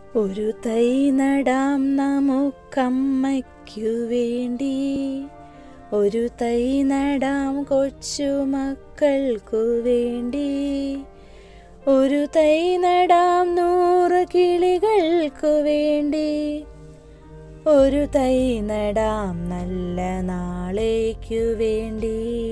ഒരു തൈ നടാം നമുക്കമ്മയ്ക്കു വേണ്ടി ഒരു തൈ നടാം കൊച്ചുമക്കൾക്കു വേണ്ടി ഒരു തൈ നടാം നൂറ് കിളികൾക്കു വേണ്ടി ഒരു തൈ നടാം നല്ല നാളേക്കു വേണ്ടി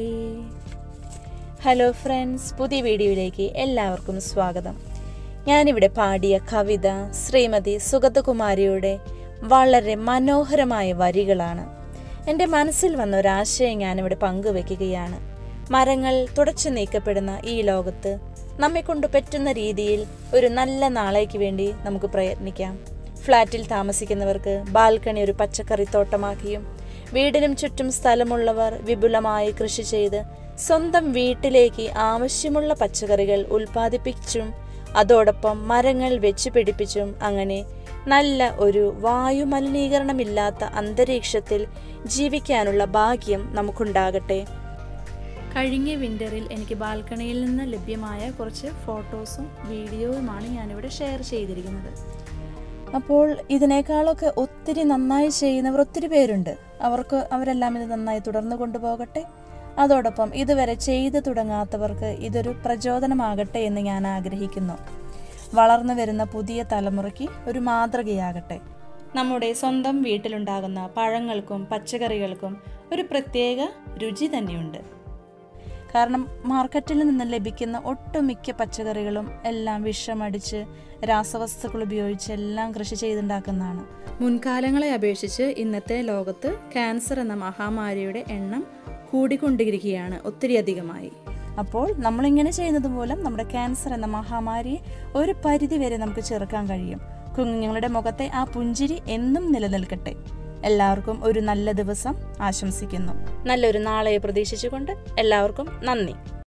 ഹലോ ഫ്രണ്ട്സ് പുതിയ വീഡിയോയിലേക്ക് എല്ലാവർക്കും സ്വാഗതം ഞാനിവിടെ പാടിയ കവിത ശ്രീമതി സുഗതകുമാരിയുടെ വളരെ മനോഹരമായ വരികളാണ് എൻ്റെ മനസ്സിൽ വന്ന ഒരാശയം ഞാനിവിടെ പങ്കുവെക്കുകയാണ് മരങ്ങൾ തുടച്ചു നീക്കപ്പെടുന്ന ഈ ലോകത്ത് നമ്മെ കൊണ്ട് പറ്റുന്ന രീതിയിൽ ഒരു നല്ല നാളേക്ക് വേണ്ടി നമുക്ക് പ്രയത്നിക്കാം ഫ്ലാറ്റിൽ താമസിക്കുന്നവർക്ക് ബാൽക്കണി ഒരു പച്ചക്കറിത്തോട്ടമാക്കിയും വീടിനും ചുറ്റും സ്ഥലമുള്ളവർ വിപുലമായി കൃഷി ചെയ്ത് സ്വന്തം വീട്ടിലേക്ക് ആവശ്യമുള്ള പച്ചക്കറികൾ ഉൽപ്പാദിപ്പിച്ചും അതോടൊപ്പം മരങ്ങൾ വെച്ച് പിടിപ്പിച്ചും അങ്ങനെ നല്ല ഒരു വായുമലിനീകരണമില്ലാത്ത അന്തരീക്ഷത്തിൽ ജീവിക്കാനുള്ള ഭാഗ്യം നമുക്കുണ്ടാകട്ടെ കഴിഞ്ഞ വിൻ്ററിൽ എനിക്ക് ബാൽക്കണിയിൽ നിന്ന് ലഭ്യമായ കുറച്ച് ഫോട്ടോസും വീഡിയോയുമാണ് ഞാനിവിടെ ഷെയർ ചെയ്തിരിക്കുന്നത് അപ്പോൾ ഇതിനേക്കാളൊക്കെ ഒത്തിരി നന്നായി ചെയ്യുന്നവർ ഒത്തിരി പേരുണ്ട് അവർക്ക് അവരെല്ലാം ഇത് നന്നായി തുടർന്നു കൊണ്ടുപോകട്ടെ അതോടൊപ്പം ഇതുവരെ ചെയ്തു തുടങ്ങാത്തവർക്ക് ഇതൊരു പ്രചോദനമാകട്ടെ എന്ന് ഞാൻ ആഗ്രഹിക്കുന്നു വളർന്നു വരുന്ന പുതിയ തലമുറയ്ക്ക് ഒരു മാതൃകയാകട്ടെ നമ്മുടെ സ്വന്തം വീട്ടിലുണ്ടാകുന്ന പഴങ്ങൾക്കും പച്ചക്കറികൾക്കും ഒരു പ്രത്യേക രുചി തന്നെയുണ്ട് കാരണം മാർക്കറ്റിൽ നിന്ന് ലഭിക്കുന്ന ഒട്ടുമിക്ക പച്ചക്കറികളും എല്ലാം വിഷമടിച്ച് രാസവസ്തുക്കൾ ഉപയോഗിച്ച് എല്ലാം കൃഷി ചെയ്തുണ്ടാക്കുന്നതാണ് മുൻകാലങ്ങളെ അപേക്ഷിച്ച് ഇന്നത്തെ ലോകത്ത് ക്യാൻസർ എന്ന മഹാമാരിയുടെ എണ്ണം കൂടിക്കൊണ്ടിരിക്കുകയാണ് ഒത്തിരി അധികമായി അപ്പോൾ നമ്മളിങ്ങനെ ചെയ്യുന്നത് മൂലം നമ്മുടെ ക്യാൻസർ എന്ന മഹാമാരിയെ ഒരു പരിധി വരെ നമുക്ക് ചെറുക്കാൻ കഴിയും കുഞ്ഞുങ്ങളുടെ മുഖത്തെ ആ പുഞ്ചിരി എന്നും നിലനിൽക്കട്ടെ എല്ലാവർക്കും ഒരു നല്ല ദിവസം ആശംസിക്കുന്നു നല്ലൊരു നാളെ പ്രതീക്ഷിച്ചുകൊണ്ട് എല്ലാവർക്കും നന്ദി